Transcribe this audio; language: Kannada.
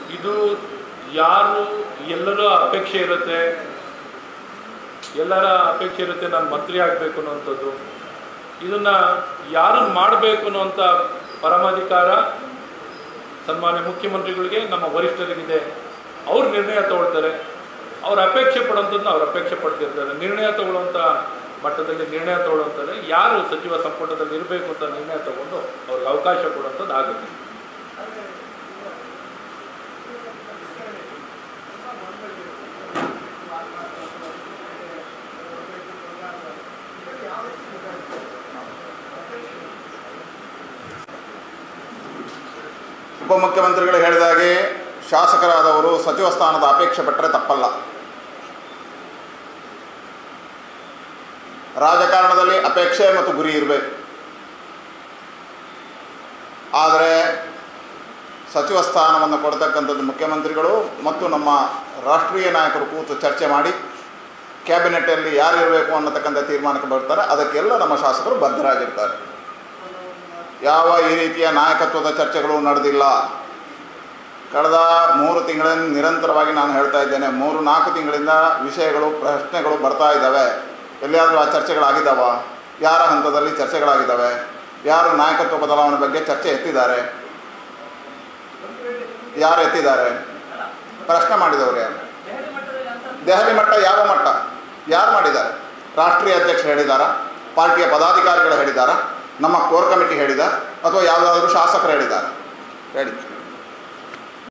ಇದು ಯಾರು ಎಲ್ಲರ ಅಪೇಕ್ಷೆ ಇರುತ್ತೆ ಎಲ್ಲರ ಅಪೇಕ್ಷೆ ಇರುತ್ತೆ ನಾನು ಮಂತ್ರಿ ಆಗಬೇಕು ಅನ್ನೋಂಥದ್ದು ಇದನ್ನು ಯಾರನ್ನು ಮಾಡಬೇಕು ಅನ್ನೋಂಥ ಪರಮಾಧಿಕಾರ ಸನ್ಮಾನ್ಯ ಮುಖ್ಯಮಂತ್ರಿಗಳಿಗೆ ನಮ್ಮ ವರಿಷ್ಠರಿಗಿದೆ ಅವ್ರು ನಿರ್ಣಯ ತಗೊಳ್ತಾರೆ ಅವ್ರ ಅಪೇಕ್ಷೆ ಪಡೋಂಥದ್ದನ್ನ ಅವ್ರು ಅಪೇಕ್ಷೆ ಪಡ್ತಿರ್ತಾರೆ ನಿರ್ಣಯ ತಗೊಳ್ಳುವಂಥ ಮಟ್ಟದಲ್ಲಿ ನಿರ್ಣಯ ತಗೊಳ್ಳುವಂಥದ್ದು ಯಾರು ಸಚಿವ ಸಂಪುಟದಲ್ಲಿ ಇರಬೇಕು ಅಂತ ನಿರ್ಣಯ ತಗೊಂಡು ಅವ್ರಿಗೆ ಅವಕಾಶ ಕೊಡುವಂಥದ್ದು ಆಗುತ್ತೆ ಉಪಮುಖ್ಯಮಂತ್ರಿಗಳು ಹೇಳಿದಾಗೆ ಶಾಸಕರಾದವರು ಸಚಿವ ಸ್ಥಾನದ ಅಪೇಕ್ಷೆ ಪಟ್ಟರೆ ತಪ್ಪಲ್ಲ ರಾಜಕಾರಣದಲ್ಲಿ ಅಪೇಕ್ಷೆ ಮತ್ತು ಗುರಿ ಇರಬೇಕು ಆದರೆ ಸಚಿವ ಸ್ಥಾನವನ್ನು ಕೊಡ್ತಕ್ಕಂಥದ್ದು ಮುಖ್ಯಮಂತ್ರಿಗಳು ಮತ್ತು ನಮ್ಮ ರಾಷ್ಟ್ರೀಯ ನಾಯಕರು ಕೂತು ಚರ್ಚೆ ಮಾಡಿ ಕ್ಯಾಬಿನೆಟ್ಟಲ್ಲಿ ಯಾರು ಇರಬೇಕು ಅನ್ನತಕ್ಕಂಥ ತೀರ್ಮಾನಕ್ಕೆ ಬರ್ತಾರೆ ಅದಕ್ಕೆಲ್ಲ ನಮ್ಮ ಶಾಸಕರು ಬದ್ಧರಾಗಿರ್ತಾರೆ ಯಾವ ಈ ರೀತಿಯ ನಾಯಕತ್ವದ ಚರ್ಚೆಗಳು ನಡೆದಿಲ್ಲ ಕಳೆದ ಮೂರು ತಿಂಗಳಿಂದ ನಿರಂತರವಾಗಿ ನಾನು ಹೇಳ್ತಾ ಇದ್ದೇನೆ ಮೂರು ನಾಲ್ಕು ತಿಂಗಳಿಂದ ವಿಷಯಗಳು ಪ್ರಶ್ನೆಗಳು ಬರ್ತಾ ಇದ್ದಾವೆ ಎಲ್ಲಿಯಾದರೂ ಆ ಚರ್ಚೆಗಳಾಗಿದ್ದಾವ ಯಾರ ಹಂತದಲ್ಲಿ ಚರ್ಚೆಗಳಾಗಿದ್ದಾವೆ ಯಾರು ನಾಯಕತ್ವ ಬದಲಾವಣೆ ಬಗ್ಗೆ ಚರ್ಚೆ ಎತ್ತಿದ್ದಾರೆ ಯಾರು ಎತ್ತಿದ್ದಾರೆ ಪ್ರಶ್ನೆ ಮಾಡಿದವರು ಯಾರು ದೆಹಲಿ ಮಟ್ಟ ಯಾವ ಮಟ್ಟ ಯಾರು ಮಾಡಿದ್ದಾರೆ ರಾಷ್ಟ್ರೀಯ ಅಧ್ಯಕ್ಷರು ಹೇಳಿದಾರಾ ಪಾರ್ಟಿಯ ಪದಾಧಿಕಾರಿಗಳು ಹೇಳಿದಾರಾ ನಮ್ಮ ಕೋರ್ ಕಮಿಟಿ ಹೇಳಿದ ಅಥವಾ ಯಾವುದಾದ್ರೂ ಶಾಸಕರು ಹೇಳಿದ್ದಾರೆ ಹೇಳಿ